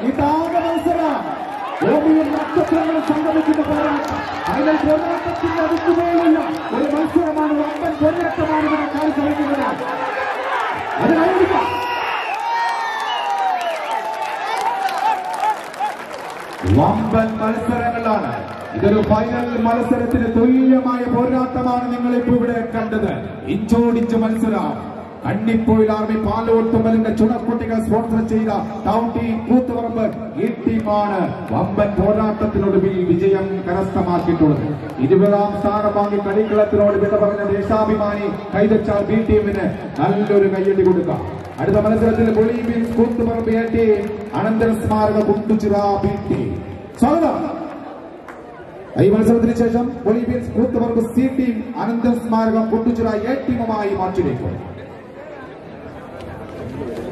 ഇതാകെ മത്സരം ഭൂമിയിൽ നക്ഷത്രങ്ങൾ സംഗമിക്കുന്ന പോരാട്ടം ഫൈനൽ പോരാട്ടത്തിന്റെ അടുത്തുപോലുള്ള ഒരു മത്സരമാണ് വമ്പൻ പോരാട്ടമാണ് ഇവിടെ കാഴ്ചവെക്കുന്നത് അത് കഴിഞ്ഞില്ല വമ്പൻ മത്സരങ്ങളാണ് ഇതൊരു ഫൈനൽ മത്സരത്തിന് തുല്യമായ പോരാട്ടമാണ് നിങ്ങൾ ഇപ്പോൾ ഇവിടെ കണ്ടത് ഇഞ്ചോടിച്ച് മത്സരം കണ്ണിപ്പോയിൽ ആർമി പാലോട്ടുമലിന്റെ ചുണക്കുട്ടികൾ സ്പോൺസർ ചെയ്ത ടൗൺ ടീം കൂത്തുപറമ്പ് ഈ ടീമാണ് വമ്പൻ പോരാട്ടത്തിനൊടുവിൽ വിജയം കരസ്ഥമാക്കിയിട്ടുള്ളത് ഇരുപതാം സ്ഥാനം വാങ്ങി കളിക്കളത്തിനോട് വിട പറഞ്ഞ ദേശാഭിമാനി കൈതച്ചാൽ ബി ടീമിന് നല്ലൊരു കയ്യടി കൊടുക്കാം അടുത്ത മത്സരത്തിൽ ബൊളീവിയൻ കൂത്തുപറമ്പ് എ ടീം അനന്തര സ്മാരക കുണ്ടുചിറ ബി ടീം സ്വാഗതം ഈ മത്സരത്തിന് ശേഷം ബൊളീവിയൻസ് കൂത്തുപറമ്പ് സി ടീം അനന്തര സ്മാരകം കുണ്ടുചിറ എ ടീമുമായി മാറ്റിലേക്ക്